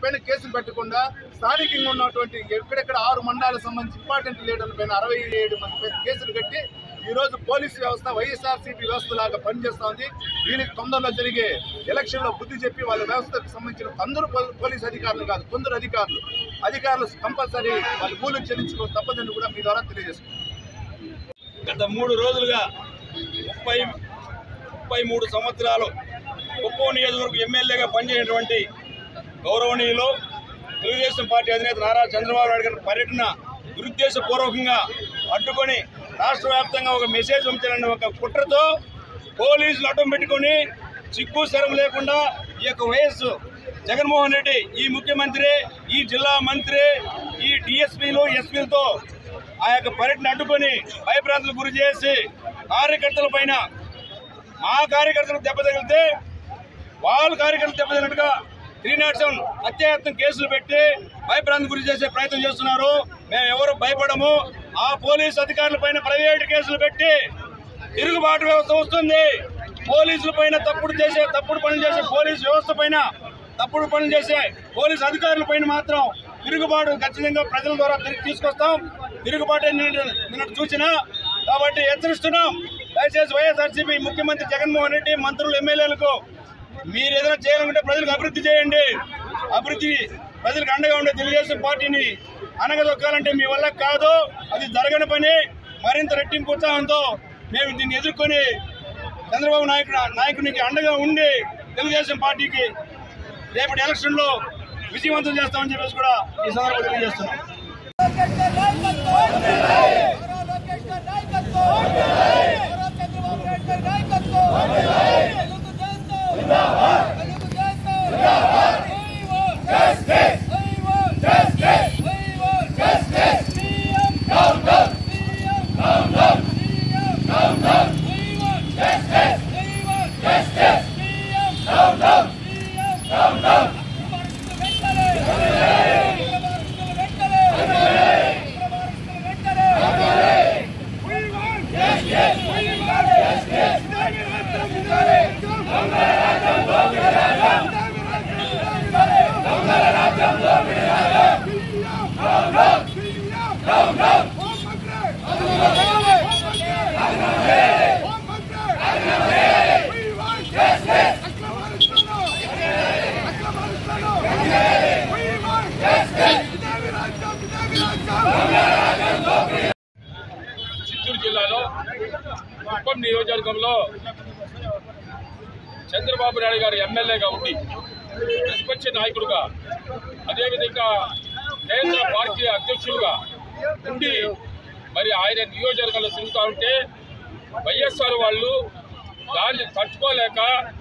పైన కేసులు పెట్టకుండా స్థానికంగా ఉన్నటువంటి ఎక్కడెక్కడ ఆరు మండలాలకు సంబంధించి ఇంపార్టెంట్ లీడర్ల పైన అరవై ఏడు మంది పైన కేసులు కట్టి ఈ రోజు పోలీసు వ్యవస్థ వైఎస్ఆర్సీపీ వ్యవస్థ లాగా పనిచేస్తోంది దీనికి తొందరలో జరిగే ఎలక్షన్ లో బుద్ధి చెప్పి వాళ్ళ వ్యవస్థకు సంబంధించిన అందరూ పో- పోలీసు అధికారులు కాదు కొందరు అధికారులు అధికారులు కంపల్సరీ వాళ్ళ కూలీలు చెల్లించుకోవడం తప్పదని కూడా మీ ద్వారా తెలియజేస్తున్నాం గత మూడు రోజులుగా ముప్పై ముప్పై మూడు సంవత్సరాలు కుప్పం నియోజకవర్గం ఎమ్మెల్యేగా పనిచేసినటువంటి గౌరవనీయులు తెలుగుదేశం పార్టీ అధినేత నారా చంద్రబాబు నాయుడు గారి పర్యటన దురుద్దేశపూర్వకంగా అడ్డుకొని రాష్ట్ర వ్యాప్తంగా ఒక మెసేజ్ పంపించాలని ఒక కుట్రతో పోలీసులు అడ్డం పెట్టుకొని చిక్కు శరం లేకుండా ఈ యొక్క వైఎస్ జగన్మోహన్ రెడ్డి ఈ ముఖ్యమంత్రి ఈ జిల్లా మంత్రి ఈ డిఎస్పీలు ఎస్పీలతో ఆ యొక్క పర్యటన అడ్డుకొని భయభ్రాంతులకు గురి చేసి కార్యకర్తల పైన మా కార్యకర్తలకు దెబ్బ తగిలితే వాళ్ళ కార్యకర్తలు దెబ్బతిన్నట్టుగా త్రీ నాట్ సెవెన్ హత్యాయత్నం కేసులు పెట్టి భయభ్రాంతి గురి చేసే ప్రయత్నం చేస్తున్నారు మేము ఎవరు భయపడము ఆ పోలీస్ అధికారుల పైన ప్రైవేట్ కేసులు పెట్టి తిరుగుబాటు వ్యవస్థ వస్తుంది పోలీసుల పైన తప్పుడు చేసే తప్పుడు పనులు చేసే పోలీస్ వ్యవస్థ పైన తప్పుడు పనులు చేసే పోలీస్ అధికారుల పైన మాత్రం తిరుగుబాటు ఖచ్చితంగా ప్రజల ద్వారా తిరిగి తీసుకొస్తాం తిరుగుబాటు నిన్నటి చూసినా కాబట్టి హెచ్చరిస్తున్నాం దయచేసి వైఎస్ఆర్సీపీ ముఖ్యమంత్రి జగన్మోహన్ రెడ్డి మంత్రులు ఎమ్మెల్యేలకు మీరు ఏదైనా చేయాలనుకుంటే ప్రజలకు అభివృద్ధి చేయండి అభివృద్ధి ప్రజలకు అండగా ఉండే తెలుగుదేశం పార్టీని అనగదొక్కాలంటే మీ వల్ల కాదు అది జరగని పని మరింత రెట్టింపు ఉత్సాహంతో మేము దీన్ని ఎదుర్కొని చంద్రబాబు నాయకుడు నాయకునికి అండగా ఉండి తెలుగుదేశం పార్టీకి రేపటి ఎలక్షన్లో విజయవంతం చేస్తామని చెప్పేసి కూడా ఈ సందర్భంగా తెలియజేస్తున్నాం చిత్తూరు జిల్లాలో కుప్పం నియోజకవర్గంలో చంద్రబాబు నాయుడు గారు ఎమ్మెల్యేగా ఉండి ప్రతిపక్ష నాయకుడుగా అదేవిధంగా కేంద్ర పార్టీ అధ్యక్షులుగా ఉండి మరి ఆయన నియోజకవర్గంలో తిరుగుతూ ఉంటే వైఎస్ఆర్ వాళ్ళు దాన్ని తట్టుకోలేక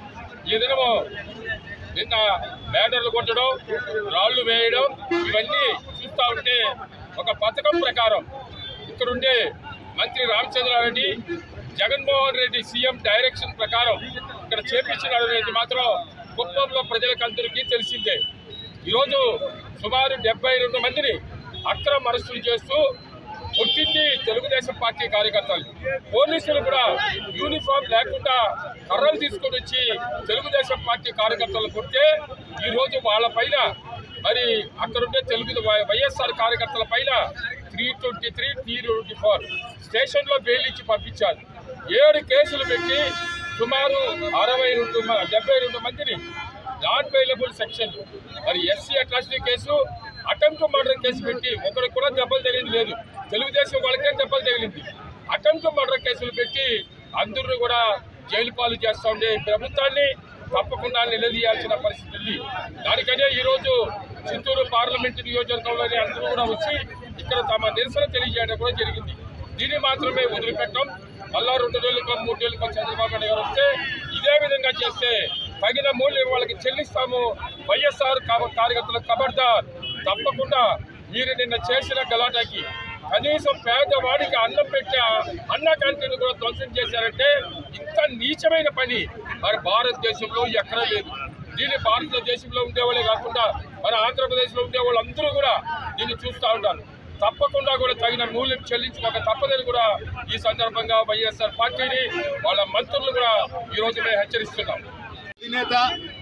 ఈ దినము నిన్న బ్యానర్లు కొట్టడం రాళ్లు వేయడం ఇవన్నీ చూస్తూ ఉంటే ఒక పథకం ప్రకారం ఇక్కడుండే మంత్రి రామచంద్రారెడ్డి జగన్మోహన్ రెడ్డి సీఎం డైరెక్షన్ ప్రకారం ఇక్కడ చేపించినాడు అనేది మాత్రం కుప్పంలో ప్రజలకందరికీ తెలిసిందే ఈరోజు సుమారు డెబ్బై రెండు మందిని అక్రమ అరెస్టులు చేస్తూ కొట్టింది తెలుగుదేశం పార్టీ కార్యకర్తలు పోలీసులు కూడా యూనిఫామ్ లేకుండా కర్రలు తీసుకొని వచ్చి తెలుగుదేశం పార్టీ కార్యకర్తలు కొట్టే ఈ రోజు వాళ్ళ పైన మరి అక్కడుండే తెలుగు వైఎస్ఆర్ కార్యకర్తల పైన three twenty three three twenty four స్టేషన్లో బెయిల్ ఇచ్చి పంపించారు ఏడు కేసులు పెట్టి సుమారు అరవై రెండు మ- డెబ్బై రెండు మందిని నాన్ బెయిలబుల్ సెక్షన్ మరి SC atrocity case attempt murder case పెట్టి ఒకరికి కూడా దెబ్బలు తగిలింది లేదు తెలుగుదేశం వాళ్ళకే దెబ్బలు తగిలింది అటెంప్ట్ మర్డర్ కేసులు పెట్టి అందరూ కూడా జైలు పాలు చేస్తా ఉండే ప్రభుత్వాన్ని తప్పకుండా నిలదీయాల్సిన పరిస్థితి ఉంది దానికనే ఈరోజు చిత్తూరు పార్లమెంటు నియోజకవర్గంలోని అందరూ కూడా వచ్చి ఇక్కడ తమ నిరసన తెలియజేయడం కూడా జరిగింది దీన్ని మాత్రమే వదిలిపెట్టం మళ్ళా రెండు రోజులకు మూడు రోజులకు చంద్రబాబు నాయుడు గారు వస్తే ఇదే విధంగా చేస్తే తగిన మూల్యం వాళ్ళకి చెల్లిస్తాము వైఎస్ఆర్ కా- కార్యకర్తలకు ఖబర్దార్ తప్పకుండా మీరు నిన్న చేసిన గలాటాకి కనీసం పేదవాడికి అన్నం పెట్టే ఆ అన్న క్యాంటీన్ కూడా ధ్వంసం చేశారంటే ఇంత నీచమైన పని మరి భారతదేశంలో ఎక్కడా లేదు దీన్ని భారతదేశంలో ఉండేవాళ్ళే కాకుండా మన ఆంధ్రప్రదేశ్లో ఉండే వాళ్ళందరూ కూడా దీన్ని చూస్తూ ఉంటారు తప్పకుండా కూడా తగిన మూల్యం చెల్లించుకోక తప్పదని కూడా ఈ సందర్భంగా వైఎస్ఆర్ పార్టీని వాళ్ళ మంత్రులు కూడా ఈ రోజు మేము హెచ్చరిస్తున్నాం అధినేత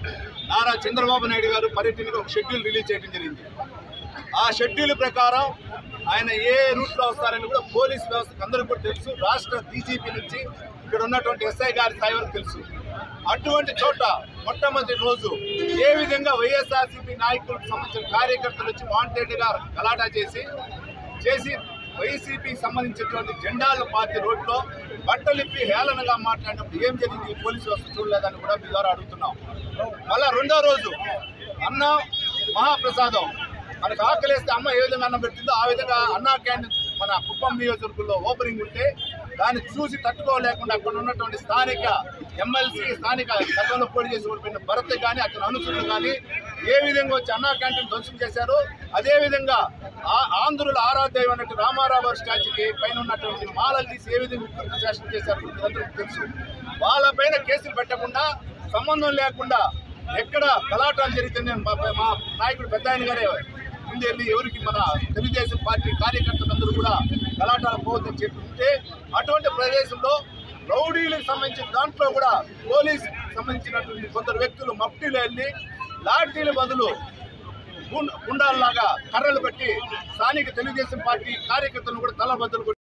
నారా చంద్రబాబు నాయుడు గారు పర్యటనకు ఒక షెడ్యూల్ రిలీజ్ చేయడం జరిగింది ఆ షెడ్యూల్ ప్రకారం ఆయన ఏ రూట్లో వస్తారని కూడా పోలీస్ వ్యవస్థకు అందరికీ కూడా తెలుసు రాష్ట్ర డీజీపీ నుంచి ఇక్కడ ఉన్నటువంటి ఎస్ఐ గారి స్థాయి వరకు తెలుసు అటువంటి చోట మొట్టమొదటి రోజు ఏ విధంగా వైఎస్ఆర్సీపీ నాయకులకు సంబంధించిన కార్యకర్తలు వచ్చి వాంటెడ్ గా గలాటా చేసి చేసి వైసీపీ సంబంధించినటువంటి జెండాల పార్టీ రోడ్లో బట్టలిప్పి హేళనగా మాట్లాడినప్పుడు ఏం జరిగింది ఈ పోలీసు వ్యవస్థ చూడలేదని కూడా మీ ద్వారా అడుగుతున్నాం మళ్ళా రెండో రోజు అన్న మహాప్రసాదం మనకు ఆకలేస్తే అమ్మ ఏ విధంగా అన్నం పెట్టిందో ఆ విధంగా అన్నా క్యాంటీన్ మన కుప్పం నియోజకవర్గంలో ఓపెనింగ్ ఉంటే దాన్ని చూసి తట్టుకోలేకుండా అక్కడ ఉన్నటువంటి స్థానిక ఎమ్మెల్సీ స్థానిక గతంలో పోటీ చేసి ఓడిపోయిన భరత్ కానీ అతని అనుచరులు కానీ ఏ విధంగా వచ్చి అన్నా క్యాంటీన్ ధ్వంసం చేశారు అదే విధంగా ఆ ఆంధ్రుల ఆరాధ్యం అన్నట్టు రామారావు గారి స్టాచ్యూకి పైన ఉన్నటువంటి మాలలు తీసి ఏ విధంగా వికృతి శాసనం చేశారు మీరందరికీ తెలుసు వాళ్ళపైన కేసులు పెట్టకుండా సంబంధం లేకుండా ఎక్కడ గలాటాలు జరిగితే మా మా నాయకుడు పెద్ద ఆయన గారే ముందు వెళ్ళి ఎవరికి మన తెలుగుదేశం పార్టీ కార్యకర్తలందరూ కూడా గలాటాలు పోవద్దని చెప్తుంటే అటువంటి ప్రదేశంలో రౌడీలకు సంబంధించిన దాంట్లో కూడా పోలీస్ సంబంధించినటువంటి కొందరు వ్యక్తులు మఫ్టీలో వెళ్ళి లాఠీల బదులు గుండాల్లాగా కర్రలు పెట్టి స్థానిక తెలుగుదేశం పార్టీ కార్యకర్తలను కూడా తలబద్దలు కొట్టి